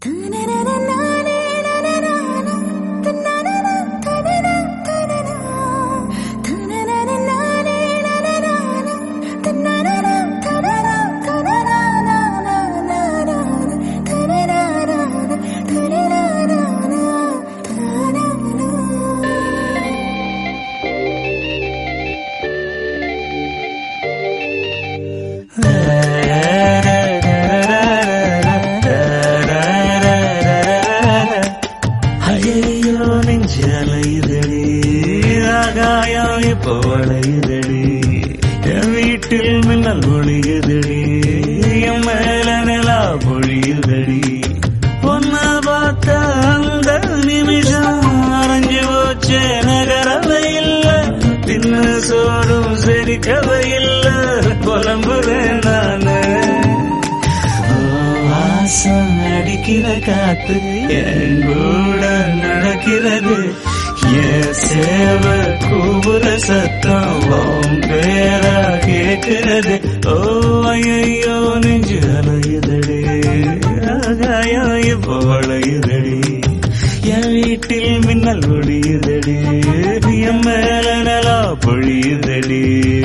ஐயோ நெஞ்சு அலையுதடி ஆகாயம் இப்போ வளையுதடி என் வீட்டில் மின்னல் ஒளியுதடி என் மேல நிலா பொழியுதடி ஒன்ன பார்த்த அந்த நிமிஷம் அரைஞ்சு போச்சே நகரவை இல்ல தின்னு சோறும் செரிக்கவை இல்ல புலம்புறேன் நானு வாசம் அடிக்கிற காத்து என் கூட நடக்கிறது என் சேவ கூவுற சத்தம் உன் பேரா கேட்கிறது ஓ ஐயோ நெஞ்சு அலையுதடி ஆகாயம் இப்போ வளையுதடி என் வீட்டில் மின்னல் ஒடியுதடி என் மேல நலா பொழியுதடி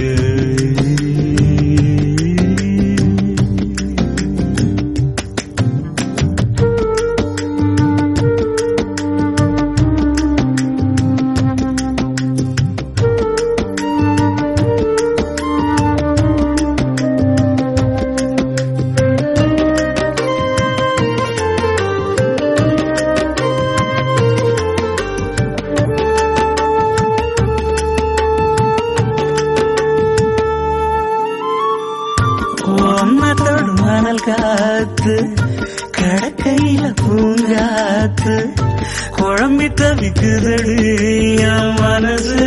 ஒன்னத்தோடு மணல் காத்து கடக்கையில பூங்காத்து குழம்பி தவிக்குதடி என் மனசு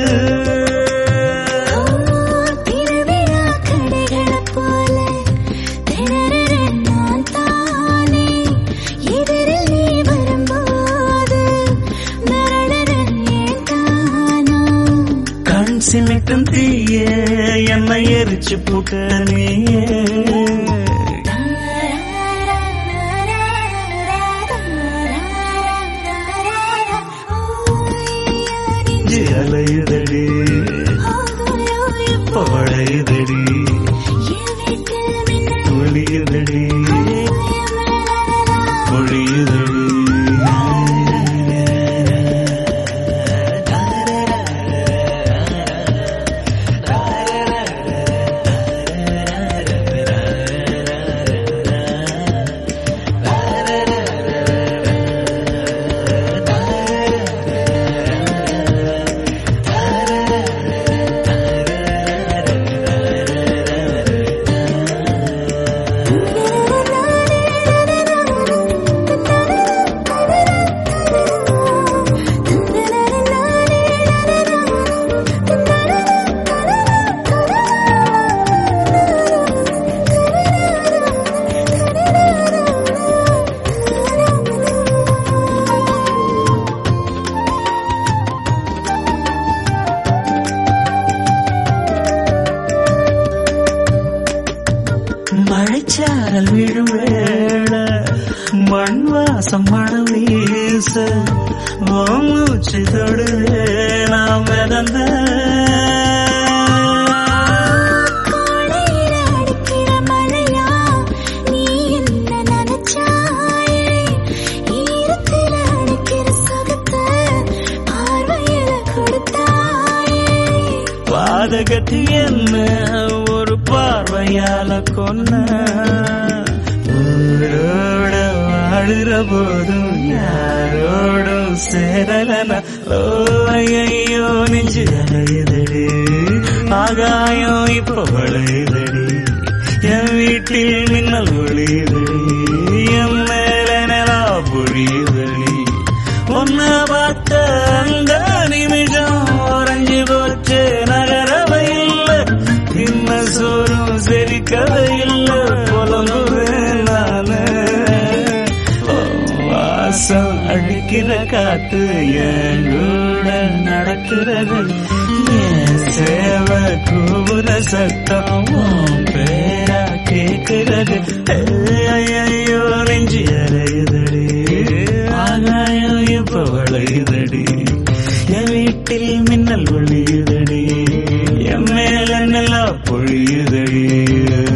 திருவிழா கடைகளைப் போல திணறுற நான் தானே. எதிரில் நீ வரும்போது மிரளுற ஏன் தானா? கண் சிமிட்டும் தீய என்னை எரிச்சு புட்ட நீயே நெஞ்சு அலையுதடி பழையுதடி ஒளியுதடி மழைச்சாரல் விழும் வேள மண் வாசம் மணம் வீச உன் மூச்சு தொடுவே நாம் மிதந்த காலையில அடிக்கிற மழையா நீ என்ன நினைச்சாயே ஈரத்தில அடிக்கிற சுகத்தை பார்வையில கொடுத்தாயே பாதகத்தி என்ன ஒரு பார்வையால கொன்ன ஊரோட வாழுற போதும் யாரோடும் சேரலன ஓ ஐயோ நெஞ்சு அலையுதடி ஆகாயம் இப்போ வளையுதடி என் வீட்டில் மின்னல் ஒளியுதடி என் மேல நிலா பொழியுதடி ஒன்ன பார்த்த அந்த நிமிஷம் உறைஞ்சு போச்சு நகரவை இல்ல இன்ன சோறும் செரிக்கவை இல்ல புலம்புவேன் நானு ஓ, வாசம் அடிக்கிற காத்து என் கூட நடக்கிறது என் சேவை கூவுற சத்தம் உன் பேரா கேட்கிறது ஐயோ நெஞ்சு அறையுது நனையுதடி என் வீட்டில் மின்னல் ஒளியுதடி என் மேல நிலா பொழியுதடி